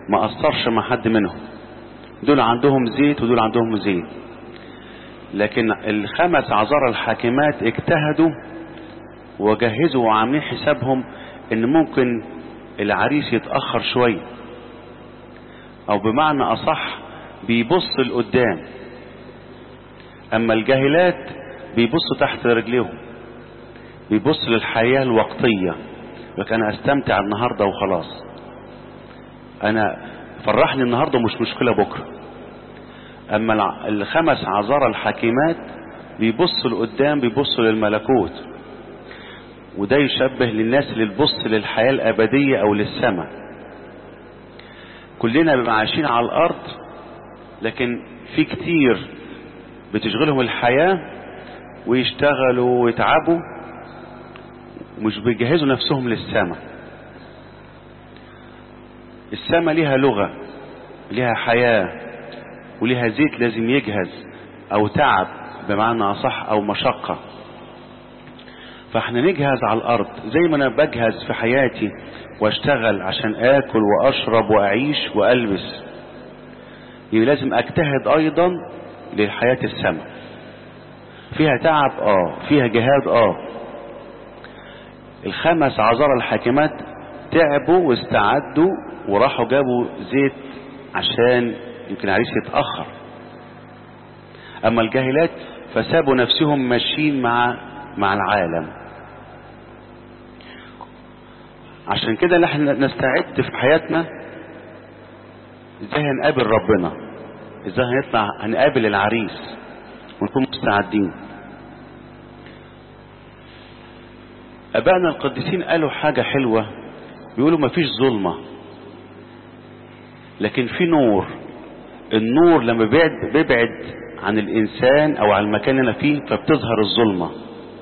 ما أثرش مع حد منهم دول عندهم زيت ودول عندهم زيت لكن الخمس عذارى الحاكمات اجتهدوا وجهزوا وعاملين حسابهم ان ممكن العريس يتأخر شوية او بمعنى اصح بيبص لقدام اما الجاهلات بيبصوا تحت رجليهم بيبص للحياة الوقتية لك انا استمتع النهاردة وخلاص انا فرحني النهاردة مش مشكلة بكرة اما الع- الخمس عذارى الحكيمات بيبصوا لقدام بيبصوا للملكوت وده يشبه للناس اللي تبص للحياة الأبدية أو للسماء كلنا بنبقى عايشين على الأرض لكن في كتير بتشغلهم الحياة ويشتغلوا ويتعبوا ومش بيجهزوا نفسهم للسماء السماء ليها لغة ليها حياة وليها زيت لازم يجهز أو تعب بمعنى أصح أو مشقة فاحنا نجهز على الارض زي ما انا بجهز في حياتي واشتغل عشان اكل واشرب واعيش والبس يبقى لازم اجتهد ايضا للحياة السماء فيها تعب اه فيها جهاد اه الخمس عذارى الحاكمات تعبوا واستعدوا وراحوا جابوا زيت عشان يمكن عريس يتأخر اما الجاهلات فسابوا نفسهم ماشيين مع مع العالم عشان كده اللي احنا نستعد في حياتنا ازاي هنقابل ربنا ازاي هنطلع هنقابل العريس ونكون مستعدين ابائنا القديسين قالوا حاجة حلوة بيقولوا مفيش ظلمة لكن في نور النور لما بيبعد, بيبعد عن الانسان او عن المكان اللي انا فيه فبتظهر الظلمة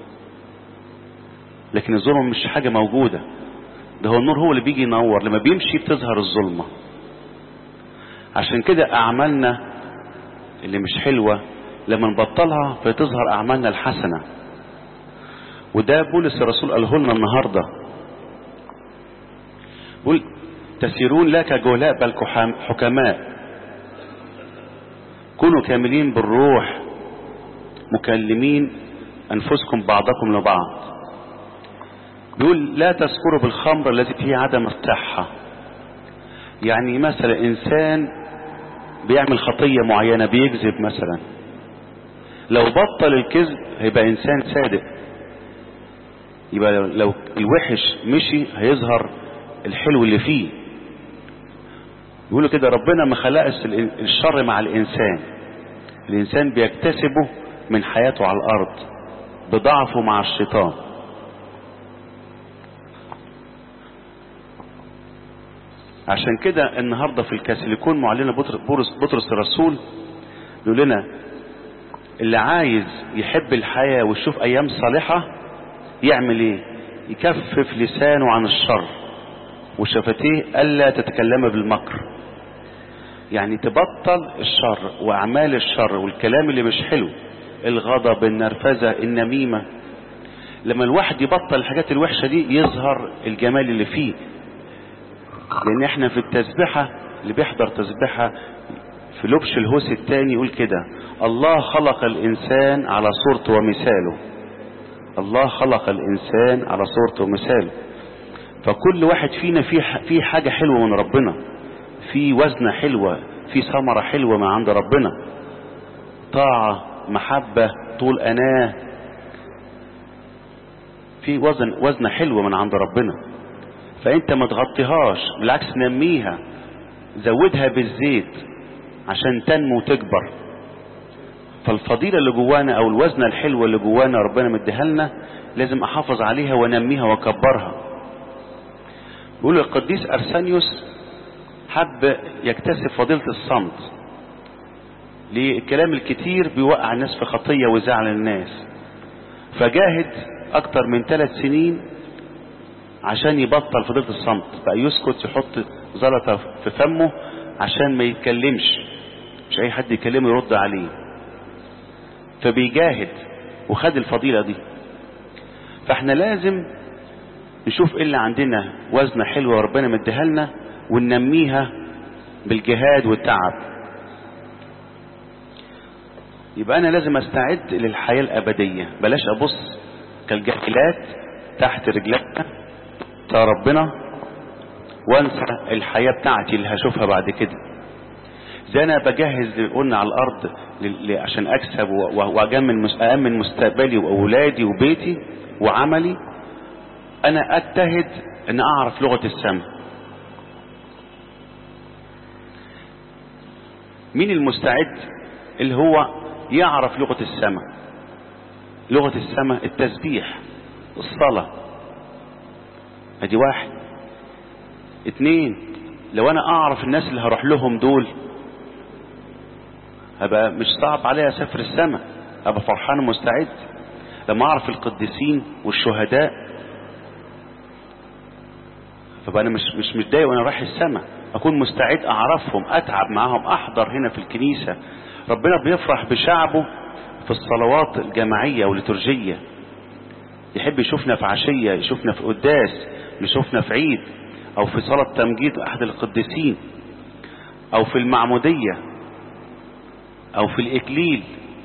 لكن الظلمة مش حاجة موجودة ده هو النور هو اللي بيجي ينور لما بيمشي بتظهر الظلمة عشان كده أعمالنا اللي مش حلوة لما نبطلها فتظهر أعمالنا الحسنة وده بولس الرسول قاله لنا النهاردة بيقول تسيرون لا كجهلاء بل كحام- حكماء كونوا كاملين بالروح مكلمين أنفسكم بعضكم لبعض بيقول لا تذكروا بالخمر التي فيه عدم الصحة يعني مثلا إنسان بيعمل خطية معينة بيكذب مثلا لو بطل الكذب هيبقى إنسان صادق يبقى لو- لو الوحش مشي هيظهر الحلو اللي فيه يقولوا كده ربنا ما خلقش ال- الشر مع الإنسان الإنسان بيكتسبه من حياته على الأرض بضعفه مع الشيطان عشان كده النهارده في الكاثوليكون معلنا بطر- بولس بطرس الرسول بيقول لنا اللي عايز يحب الحياة ويشوف أيام صالحة يعمل إيه؟ يكفف لسانه عن الشر وشفتيه ألا تتكلم بالمكر يعني تبطل الشر وأعمال الشر والكلام اللي مش حلو الغضب النرفزة النميمة لما الواحد يبطل الحاجات الوحشة دي يظهر الجمال اللي فيه لان احنا في التسبحة اللي بيحضر تسبحة في لبش الهوس التاني يقول كده الله خلق الانسان على صورته ومثاله الله خلق الانسان على صورته ومثاله فكل واحد فينا في في حاجة حلوة من ربنا في وزنة حلوة في ثمرة حلوة من عند ربنا طاعة محبة طول أناه في وزن وزنة حلوة من عند ربنا فانت ما تغطيهاش بالعكس نميها زودها بالزيت عشان تنمو وتكبر فالفضيلة اللي جوانا او الوزنة الحلوة اللي جوانا ربنا مديها لنا لازم احافظ عليها وانميها واكبرها بيقول القديس ارسانيوس حب يكتسب فضيلة الصمت ليه الكلام الكتير بيوقع الناس في خطية ويزعل الناس فجاهد اكتر من ثلاث سنين عشان يبطل فضيلة الصمت بقى يسكت يحط زلطة في فمه عشان ما يتكلمش مش اي حد يكلمه يرد عليه فبيجاهد وخد الفضيلة دي فاحنا لازم نشوف ايه اللي عندنا وزنة حلوة ربنا مديها لنا وننميها بالجهاد والتعب يبقى انا لازم استعد للحياة الابدية بلاش ابص كالجاهلات تحت رجلنا بتاع ربنا وانسى الحياة بتاعتي اللي هشوفها بعد كده زي انا بجهز قلنا على الارض ل- ل- عشان اكسب و- و- واجمن مس- اامن مستقبلي واولادي وبيتي وعملي انا اجتهد ان اعرف لغة السماء مين المستعد اللي هو يعرف لغة السماء لغة السماء التسبيح الصلاة ادي واحد اتنين لو انا اعرف الناس اللي هروح لهم دول هبقى مش صعب عليا اسافر السماء ابقى فرحان ومستعد لما اعرف القديسين والشهداء فبقى انا مش مش متضايق وانا رايح السماء اكون مستعد اعرفهم اتعب معاهم احضر هنا في الكنيسة ربنا بيفرح بشعبه في الصلوات الجماعية والليتورجية يحب يشوفنا في عشية يشوفنا في قداس يشوفنا في عيد او في صلاة تمجيد احد القديسين او في المعمودية او في الاكليل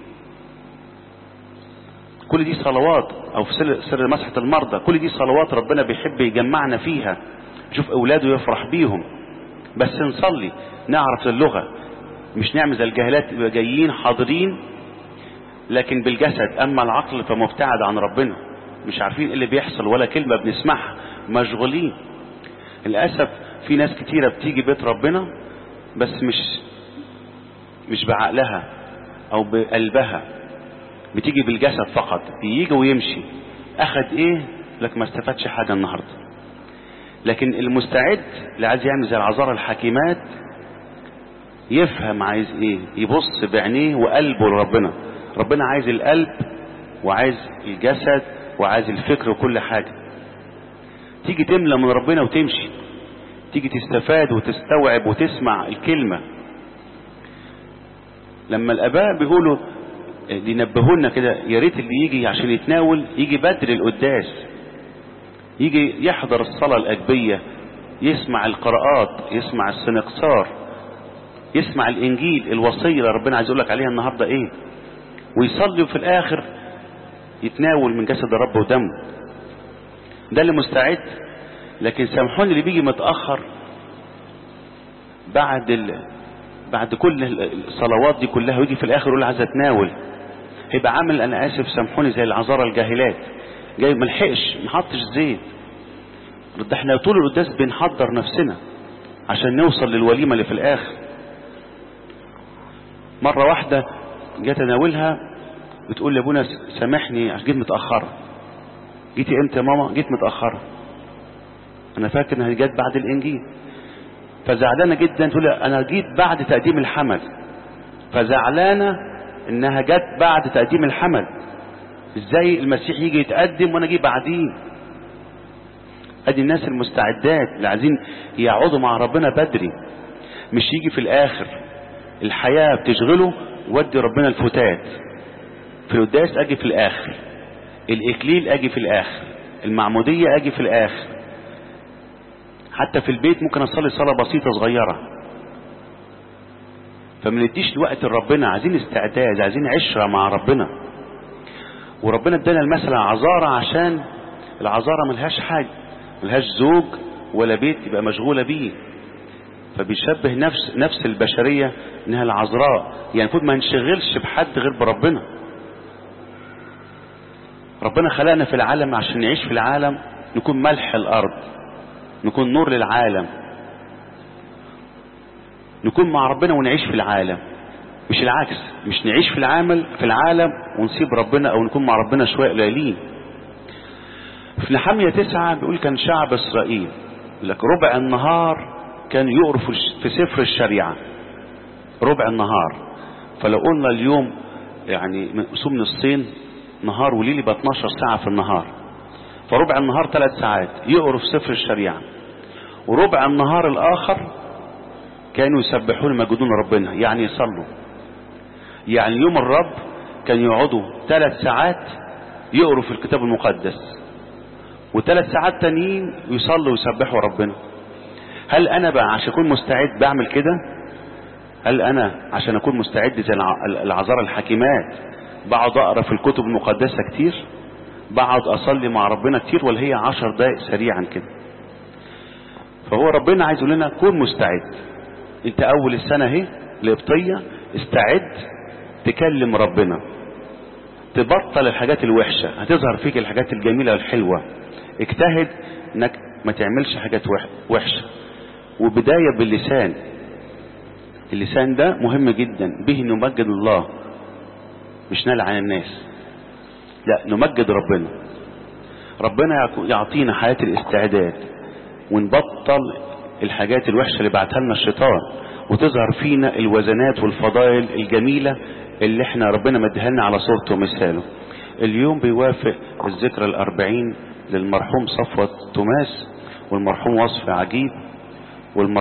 كل دي صلوات او في سر, سر مسحة المرضى كل دي صلوات ربنا بيحب يجمعنا فيها يشوف اولاده يفرح بيهم بس نصلي نعرف اللغة مش نعمل زي الجاهلات يبقى جايين حاضرين لكن بالجسد اما العقل فمبتعد عن ربنا مش عارفين ايه اللي بيحصل ولا كلمة بنسمعها مشغولين للأسف في ناس كتيرة بتيجي بيت ربنا بس مش مش بعقلها او بقلبها بتيجي بالجسد فقط بيجي ويمشي اخد ايه لك ما استفادش حاجة النهاردة لكن المستعد اللي عايز يعمل زي العذارى الحكيمات يفهم عايز ايه يبص بعينيه وقلبه لربنا ربنا عايز القلب وعايز الجسد وعايز الفكر وكل حاجة تيجي تملى من ربنا وتمشي تيجي تستفاد وتستوعب وتسمع الكلمة لما الاباء بيقولوا ينبهونا كده يا ريت اللي يجي عشان يتناول يجي بدري القداس يجي يحضر الصلاة الأجبية يسمع القراءات يسمع السنقصار يسمع الإنجيل الوصية اللي ربنا عايز يقول لك عليها النهاردة إيه ويصلي في الآخر يتناول من جسد الرب ودمه ده اللي مستعد لكن سامحوني اللي بيجي متأخر بعد ال... بعد كل الصلوات دي كلها ويجي في الآخر يقول عايز أتناول هيبقى عامل أنا آسف سامحوني زي العذارى الجاهلات جاي ملحقش محطش زيت ده احنا طول القداس بنحضر نفسنا عشان نوصل للوليمة اللي في الآخر مرة واحدة جت اناولها بتقول لي ابونا سامحني عشان جيت متأخرة جيتي امتى يا ماما جيت متأخرة انا فاكر انها جت بعد الانجيل فزعلانة جدا تقول لي انا جيت بعد تقديم الحمل فزعلانة انها جت بعد تقديم الحمل ازاي المسيح يجي يتقدم وانا اجي بعديه ادي الناس المستعدات اللي عايزين يقعدوا مع ربنا بدري مش يجي في الاخر الحياة بتشغله ودي ربنا الفتات في القداس اجي في الاخر الاكليل اجي في الاخر المعمودية اجي في الاخر حتى في البيت ممكن اصلي صلاة بسيطة صغيرة فما نديش الوقت لربنا عايزين استعداد عايزين عشرة مع ربنا وربنا ادانا المثل عذارة عشان العذارة ملهاش حاجة ملهاش زوج ولا بيت يبقى مشغولة بيه فبيشبه نفس نفس البشرية انها العذراء يعني المفروض ما نشغلش بحد غير بربنا ربنا خلقنا في العالم عشان نعيش في العالم نكون ملح الارض نكون نور للعالم نكون مع ربنا ونعيش في العالم مش العكس مش نعيش في العمل في العالم ونسيب ربنا او نكون مع ربنا شوية قليلين في نحمية تسعة بيقول كان شعب اسرائيل لك ربع النهار كان يقرف في سفر الشريعة ربع النهار فلو قلنا اليوم يعني مقسوم نصين نهار وليل يبقى 12 ساعة في النهار فربع النهار ثلاث ساعات يقروا في سفر الشريعة وربع النهار الآخر كانوا يسبحون مجدون ربنا يعني يصلوا يعني يوم الرب كان يقعدوا ثلاث ساعات يقروا في الكتاب المقدس وثلاث ساعات تانيين يصلوا ويسبحوا ربنا هل انا بقى عشان اكون مستعد بعمل كده هل انا عشان اكون مستعد زي العذارى الحكيمات بقعد اقرا في الكتب المقدسه كتير بقعد اصلي مع ربنا كتير ولا هي عشر دقائق سريعا كده فهو ربنا عايز يقول لنا كون مستعد انت اول السنه اهي القبطيه استعد تكلم ربنا تبطل الحاجات الوحشه هتظهر فيك الحاجات الجميله والحلوه اجتهد انك ما تعملش حاجات وحشه وبدايه باللسان اللسان ده مهم جدا به نمجد الله مش نلعن الناس لا نمجد ربنا ربنا يعطينا حياة الاستعداد ونبطل الحاجات الوحشة اللي بعتها لنا الشيطان وتظهر فينا الوزنات والفضائل الجميلة اللي احنا ربنا مديها لنا على صورته ومثاله اليوم بيوافق الذكرى الأربعين للمرحوم صفوة توماس والمرحوم وصف عجيب